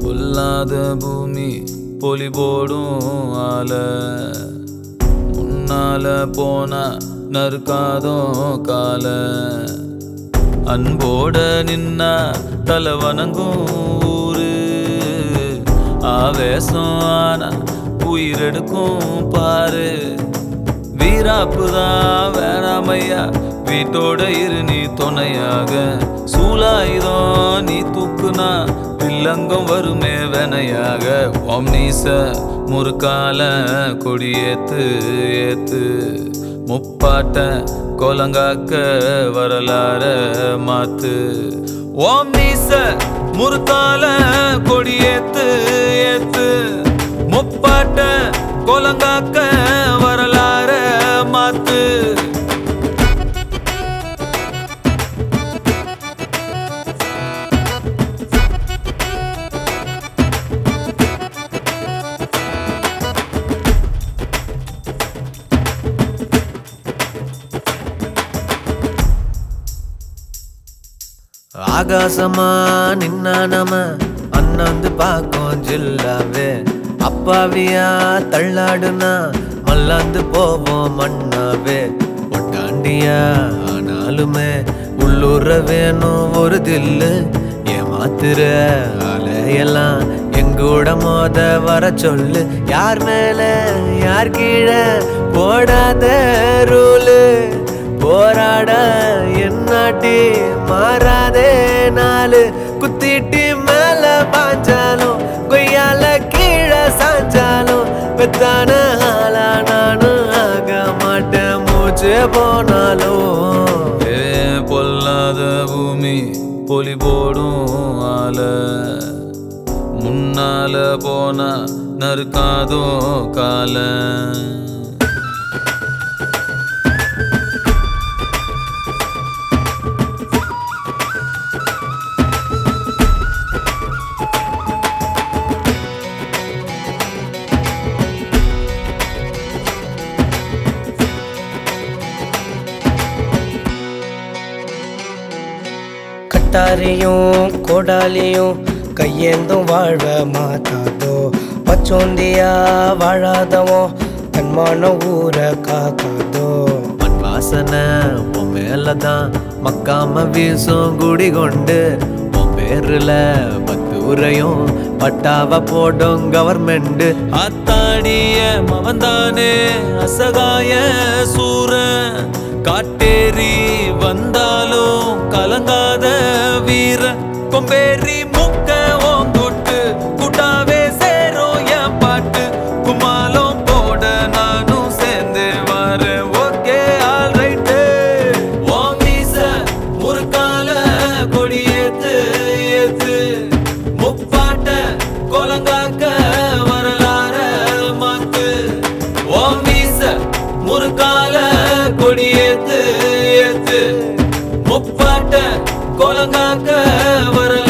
பொல்லாத பூமி பொலி போடும் ஆல முன்னால போனா நறுக்காதோ கால அன்போட நின்னா தலை வணங்கும் ஊரு ஆவேசம் ஆனா உயிரெடுக்கும் பாரு வீராப்புதான் வேணாமையா வீட்டோட இரு நீ துணையாக சூலாயுதம் நீ தூக்குனா வில்லங்கம் வருமே வெனையாக ஓம் நீச முறுக்கால கொடியேத்து ஏத்து முப்பாட்ட கோலங்காக்க வரலாற மாத்து ஓம் நீச முறுக்கால கொடியேத்து ஏத்து முப்பாட்ட கோலங்காக்க வரலாற மாத்து ஆகாசமா நின்னா நம அண்ணாந்து பாக்கும் ஜில்லாவே அப்பாவியா தள்ளாடுனா மல்லாந்து போவோம் மண்ணாவே ஒட்டாண்டியா ஆனாலுமே உள்ளூர வேணும் ஒரு தில்லு ஏமாத்துற அலையெல்லாம் எங்கூட மோத வர சொல்லு யார் மேல யார் கீழே போடாத ரூலு போராட என்னாட்டி மாறாதே நாலு குத்திட்டி மேல பாஞ்சாலும் கொய்யால கீழே சாஞ்சாலும் பெத்தான ஆளா நானும் ஆக மாட்டேன் மூச்சு போனாலும் ஏ பொல்லாத பூமி பொலி போடும் ஆல முன்னால போனா நறுக்காதோ கால கட்டாரியும் கோடாலியும் கையேந்தும் வாழ்வ மாத்தாதோ பச்சோந்தியா வாழாதவோ தன்மான ஊரை காக்காதோ மண் வாசனை உன் மேலதான் மக்காம வீசும் குடி கொண்டு உன் பேருல பத்து உரையும் பட்டாவ போடும் கவர்மெண்ட் ஆத்தாடிய மவன்தானே அசகாய சூர காட்டேரி வந்தாலும் கலங்காத வீர கொம்பேரி முக்க ஓங்கொட்டு குட்டாவே சேரும் என் பாட்டு குமாலம் போட நானும் சேர்ந்து வரேன் ஓகே ஆல் ரைட்டு ஓம் வீச முறுக்கால கொடியேத்து ஏத்து முப்பாட்ட கோலங்காக்க வரலாற மாத்து ஓம் வீச முறுக்கால கொடியேத்து ஏத்து முப்பாட்ட கோலங்காக்க வரலாற